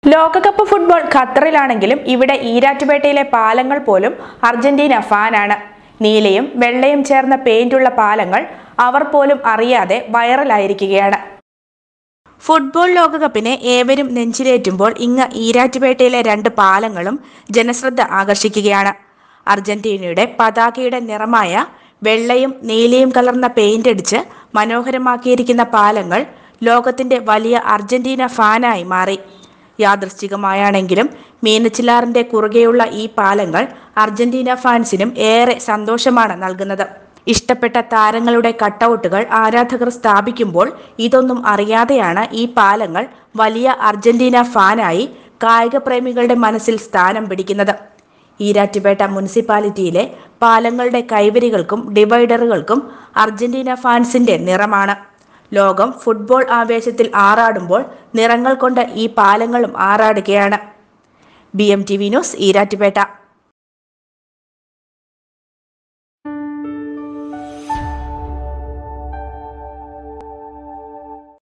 ലോകകപ്പ് ഫുട്ബോൾ ഖത്തറിലാണെങ്കിലും ഇവിടെ ഈരാറ്റുപേട്ടയിലെ പാലങ്ങൾ പോലും അർജന്റീന ഫാനാണ് നീലയും വെള്ളയും ചേർന്ന പെയിന്റുള്ള പാലങ്ങൾ അവർ പോലും അറിയാതെ വൈറലായിരിക്കുകയാണ് ഫുട്ബോൾ ലോകകപ്പിനെ ഏവരും നെഞ്ചിലേറ്റുമ്പോൾ ഇങ്ങ് ഈരാറ്റുപേട്ടയിലെ രണ്ട് പാലങ്ങളും ജനശ്രദ്ധ ആകർഷിക്കുകയാണ് അർജന്റീനയുടെ പതാകയുടെ നിറമായ വെള്ളയും നീലയും കലർന്ന പെയിന്റ് അടിച്ച് മനോഹരമാക്കിയിരിക്കുന്ന പാലങ്ങൾ ലോകത്തിന്റെ വലിയ അർജന്റീന ഫാനായി മാറി യാദൃശ്ചികമായാണെങ്കിലും മീനച്ചിലാറിന്റെ കുറുകെയുള്ള ഈ പാലങ്ങൾ അർജന്റീന ഫാൻസിനും ഏറെ സന്തോഷമാണ് നൽകുന്നത് ഇഷ്ടപ്പെട്ട താരങ്ങളുടെ കട്ടൗട്ടുകൾ ആരാധകർ സ്ഥാപിക്കുമ്പോൾ ഇതൊന്നും അറിയാതെയാണ് ഈ പാലങ്ങൾ വലിയ അർജന്റീന ഫാനായി കായിക പ്രേമികളുടെ മനസ്സിൽ സ്ഥാനം പിടിക്കുന്നത് ഈരാറ്റുപേട്ട മുനിസിപ്പാലിറ്റിയിലെ പാലങ്ങളുടെ കൈവരികൾക്കും ഡിവൈഡറുകൾക്കും അർജന്റീന ഫാൻസിന്റെ നിറമാണ് ലോകം ഫുട്ബോൾ ആവേശത്തിൽ ആറാടുമ്പോൾ നിറങ്ങൾ കൊണ്ട് ഈ പാലങ്ങളും ആറാടുകയാണ് B M T V news Erattupetta